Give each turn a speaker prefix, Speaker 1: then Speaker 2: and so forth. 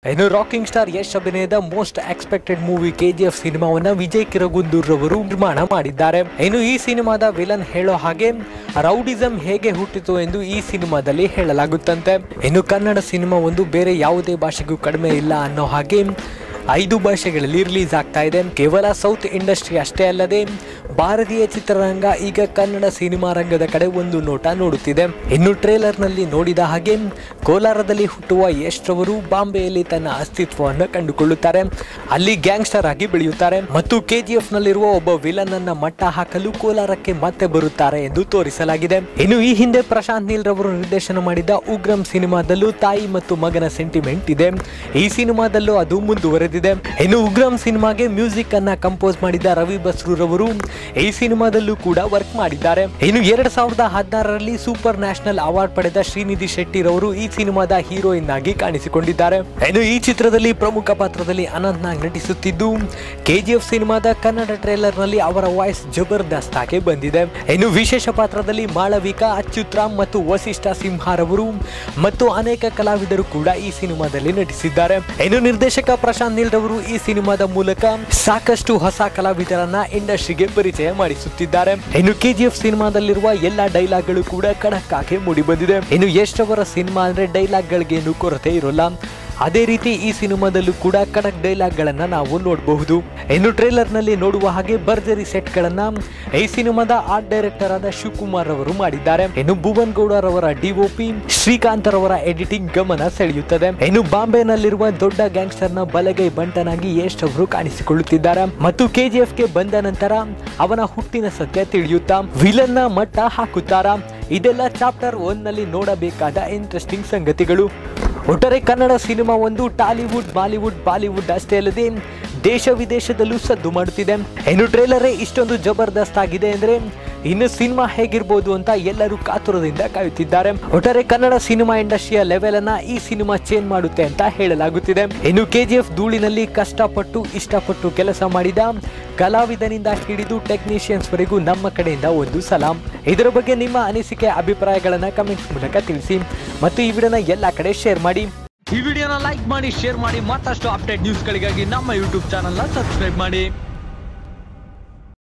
Speaker 1: ಇನ್ನು rocking star Yash ಅಭಿನಯದ most expected movie KGF ಸಿನಿಮಾವನ್ನ ವಿಜಯ್ ಕಿರಗುಂದೂರ್ ರವರು ನಿರ್ಮಾಣ ಮಾಡಿದ್ದಾರೆ ಇನ್ನು ಈ ಸಿನಿಮಾದ ವಿಲನ್ ಹೇಳೋ ಹಾಗೆ ರೌಡಿಸಂ ಹೇಗೆ ಹುಟ್ಟಿತು ಎಂದು ಈ ಸಿನಿಮಾದಲ್ಲಿ ಹೇಳಲಾಗುತ್ತಂತೆ ಇನ್ನು ಕನ್ನಡ ಸಿನಿಮಾ ಒಂದು ಬೇರೆ ಯಾವುದೇ ಭಾಷೆಗೂ ಕಡಿಮೆ ಇಲ್ಲ ಅನ್ನೋ ಹಾಗೆ ಐದು ಭಾಷೆಗಳಲ್ಲಿ ರಿಲೀಸ್ ಆಗ್ತಾ ಇದೆ ಕೇವಲ ಸೌತ್ ಇಂಡಸ್ಟ್ರಿ ಅಷ್ಟೇ ಅಲ್ಲದೆ ಭಾರತೀಯ ಚಿತ್ರರಂಗ ಈಗ ಕನ್ನಡ ಸಿನಿಮಾ ರಂಗದ ಕಡೆ ಒಂದು ನೋಟ ನೋಡುತ್ತಿದೆ ಇನ್ನು ಟ್ರೇಲರ್ನಲ್ಲಿ ನೋಡಿದ ಹಾಗೆ ಕೋಲಾರದಲ್ಲಿ ಹುಟ್ಟುವ ಯಶ್ ರವರು ಬಾಂಬೆಯಲ್ಲಿ ತನ್ನ ಅಸ್ತಿತ್ವವನ್ನು ಕಂಡುಕೊಳ್ಳುತ್ತಾರೆ ಅಲ್ಲಿ ಗ್ಯಾಂಗ್ಸ್ಟರ್ ಆಗಿ ಬೆಳೆಯುತ್ತಾರೆ ಮತ್ತು ಕೆಜಿಎಫ್ ನಲ್ಲಿರುವ ಒಬ್ಬ ವಿಲನ್ ಅನ್ನ ಮಟ್ಟ ಹಾಕಲು ಕೋಲಾರಕ್ಕೆ ಮತ್ತೆ ಬರುತ್ತಾರೆ ಎಂದು ತೋರಿಸಲಾಗಿದೆ ಇನ್ನು ಈ ಹಿಂದೆ ಪ್ರಶಾಂತ್ ನೀಲ್ ರವರು ನಿರ್ದೇಶನ ಮಾಡಿದ ಉಗ್ರಂ ಸಿನಿಮಾದಲ್ಲೂ ತಾಯಿ ಮತ್ತು ಮಗನ ಸೆಂಟಿಮೆಂಟ್ ಇದೆ ಈ ಸಿನಿಮಾದಲ್ಲೂ ಅದು ಮುಂದುವರೆದಿದೆ ಇನ್ನು ಉಗ್ರಂ ಸಿನಿಮಾಗೆ ಮ್ಯೂಸಿಕ್ ಅನ್ನ ಕಂಪೋಸ್ ಮಾಡಿದ ರವಿ ಬಸ್ರು ರವರು ಈ ಸಿನಿಮಾದಲ್ಲೂ ಕೂಡ ವರ್ಕ್ ಮಾಡಿದ್ದಾರೆ ಇನ್ನು ಎರಡ್ ಸಾವಿರದ ಹದಿನಾರರಲ್ಲಿ ಸೂಪರ್ ನ್ಯಾಷನಲ್ ಅವಾರ್ಡ್ ಪಡೆದ ಶ್ರೀನಿಧಿ ಶೆಟ್ಟಿ ರವರು ಈ ಸಿನಿಮಾದ ಹೀರೋಯಿನ್ ಆಗಿ ಕಾಣಿಸಿಕೊಂಡಿದ್ದಾರೆ ಇನ್ನು ಈ ಚಿತ್ರದಲ್ಲಿ ಪ್ರಮುಖ ಪಾತ್ರದಲ್ಲಿ ಅನಂತ್ ನಾಗ್ ನಟಿಸುತ್ತಿದ್ದು ಕೆಜಿಎಫ್ ಸಿನಿಮಾದ ಕನ್ನಡ ಟ್ರೇಲರ್ ನಲ್ಲಿ ಅವರ ವಾಯ್ಸ್ ಜಬರ್ದಸ್ತ್ ಆಗಿ ಬಂದಿದೆ ಇನ್ನು ವಿಶೇಷ ಪಾತ್ರದಲ್ಲಿ ಮಾಳವಿಕಾ ಅಚ್ಯುತ್ರಾಮ್ ಮತ್ತು ವಸಿಷ್ಠ ಸಿಂಹಾರವರು ಮತ್ತು ಅನೇಕ ಕಲಾವಿದರು ಕೂಡ ಈ ಸಿನಿಮಾದಲ್ಲಿ ನಟಿಸಿದ್ದಾರೆ ಇನ್ನು ನಿರ್ದೇಶಕ ಪ್ರಶಾಂತ್ ನೀಲ್ ರವರು ಈ ಸಿನಿಮಾದ ಮೂಲಕ ಸಾಕಷ್ಟು ಹೊಸ ಕಲಾವಿದರನ್ನ ಇಂಡಸ್ಟ್ರಿಗೆ ಪರಿಚಯ ಮಾಡಿಸುತ್ತಿದ್ದಾರೆ ಇನ್ನು ಕೆಜಿಎಫ್ ಸಿನಿಮಾದಲ್ಲಿರುವ ಎಲ್ಲಾ ಡೈಲಾಗ್ಗಳು ಕೂಡ ಖಡಕ್ ಆಗಿ ಮೂಡಿ ಬಂದಿದೆ ಇನ್ನು ಎಷ್ಟವರ ಸಿನಿಮಾ ಅಂದ್ರೆ ಡೈಲಾಗ್ ಗಳಿಗೇನು ಕೊರತೆ ಇರೋಲ್ಲ ಅದೇ ರೀತಿ ಈ ಸಿನಿಮಾದಲ್ಲೂ ಕೂಡ ಖಡಕ್ ಡೈಲಾಗ್ ಗಳನ್ನ ನಾವು ನೋಡಬಹುದು ಇನ್ನು ಟ್ರೇಲರ್ ನಲ್ಲಿ ನೋಡುವ ಹಾಗೆ ಭರ್ಜರಿ ಸೆಟ್ ಗಳನ್ನ ಈ ಸಿನಿಮಾದ ಆರ್ಟ್ ಡೈರೆಕ್ಟರ್ ಆದ ಶಿವಕುಮಾರ್ ಅವರು ಮಾಡಿದ್ದಾರೆ ಇನ್ನು ಭುವನ್ ಗೌಡರವರ ಡಿಒಪಿ ಶ್ರೀಕಾಂತ್ ರವರ ಎಡಿಟಿಂಗ್ ಗಮನ ಸೆಳೆಯುತ್ತದೆ ಇನ್ನು ಬಾಂಬೆನಲ್ಲಿರುವ ದೊಡ್ಡ ಗ್ಯಾಂಗ್ಸ್ಟರ್ ನ ಬಲಗೈ ಬಂಟನಾಗಿ ಯಶ್ ಅವರು ಕಾಣಿಸಿಕೊಳ್ಳುತ್ತಿದ್ದಾರೆ ಮತ್ತು ಕೆಜಿಎಫ್ ಗೆ ಬಂದ ನಂತರ ಅವನ ಹುಟ್ಟಿನ ಸತ್ಯ ತಿಳಿಯುತ್ತಾ ವಿಲನ್ ನ ಮಟ್ಟ ಹಾಕುತ್ತಾರಾ ಇದೆಲ್ಲ ಚಾಪ್ಟರ್ ಒನ್ ನಲ್ಲಿ ನೋಡಬೇಕಾದ ಇಂಟ್ರೆಸ್ಟಿಂಗ್ ಸಂಗತಿಗಳು ಒಟ್ಟಾರೆ ಕನ್ನಡ ಸಿನಿಮಾ ಒಂದು ಟಾಲಿವುಡ್ ಬಾಲಿವುಡ್ ಬಾಲಿವುಡ್ ಅಷ್ಟೇ ಅಲ್ಲದೆ ದೇಶ ವಿದೇಶದಲ್ಲೂ ಸದ್ದು ಮಾಡುತ್ತಿದೆ ಇನ್ನು ಟ್ರೇಲರೇ ಇಷ್ಟೊಂದು ಜಬರ್ದಸ್ತ್ ಆಗಿದೆ ಅಂದ್ರೆ ಇನ್ನು ಸಿನಿಮಾ ಹೇಗಿರ್ಬೋದು ಅಂತ ಎಲ್ಲರೂ ಕಾತುರದಿಂದ ಕಾಯುತ್ತಿದ್ದಾರೆ ಒಟ್ಟಾರೆ ಕನ್ನಡ ಸಿನಿಮಾ ಇಂಡಸ್ಟ್ರಿಯ ಲೆವೆಲ್ ಅನ್ನ ಈ ಸಿನಿಮಾ ಚೇಂಜ್ ಮಾಡುತ್ತೆ ಅಂತ ಹೇಳಲಾಗುತ್ತಿದೆ ಇನ್ನು ಕೆಜಿಎಫ್ ಧೂಳಿನಲ್ಲಿ ಕಷ್ಟಪಟ್ಟು ಇಷ್ಟಪಟ್ಟು ಕೆಲಸ ಮಾಡಿದ ಕಲಾವಿದನಿಂದ ಹಿಡಿದು ಟೆಕ್ನಿಷಿಯನ್ಸ್ ವರೆಗೂ ನಮ್ಮ ಕಡೆಯಿಂದ ಒಂದು ಸಲಾಂ ಇದರ ಬಗ್ಗೆ ನಿಮ್ಮ ಅನಿಸಿಕೆ ಅಭಿಪ್ರಾಯಗಳನ್ನ ಕಮೆಂಟ್ಸ್ ಮೂಲಕ ತಿಳಿಸಿ ಮತ್ತು ಈ ವಿಡಿಯೋನ ಎಲ್ಲ ಕಡೆ ಶೇರ್ ಮಾಡಿ ಈ ವಿಡಿಯೋನ ಲೈಕ್ ಮಾಡಿ ಶೇರ್ ಮಾಡಿ ಮತ್ತಷ್ಟು ಅಪ್ಡೇಟ್ ನ್ಯೂಸ್ಗಳಿಗಾಗಿ ನಮ್ಮ ಯೂಟ್ಯೂಬ್ ಚಾನಲ್ನ ಸಬ್ಸ್ಕ್ರೈಬ್ ಮಾಡಿ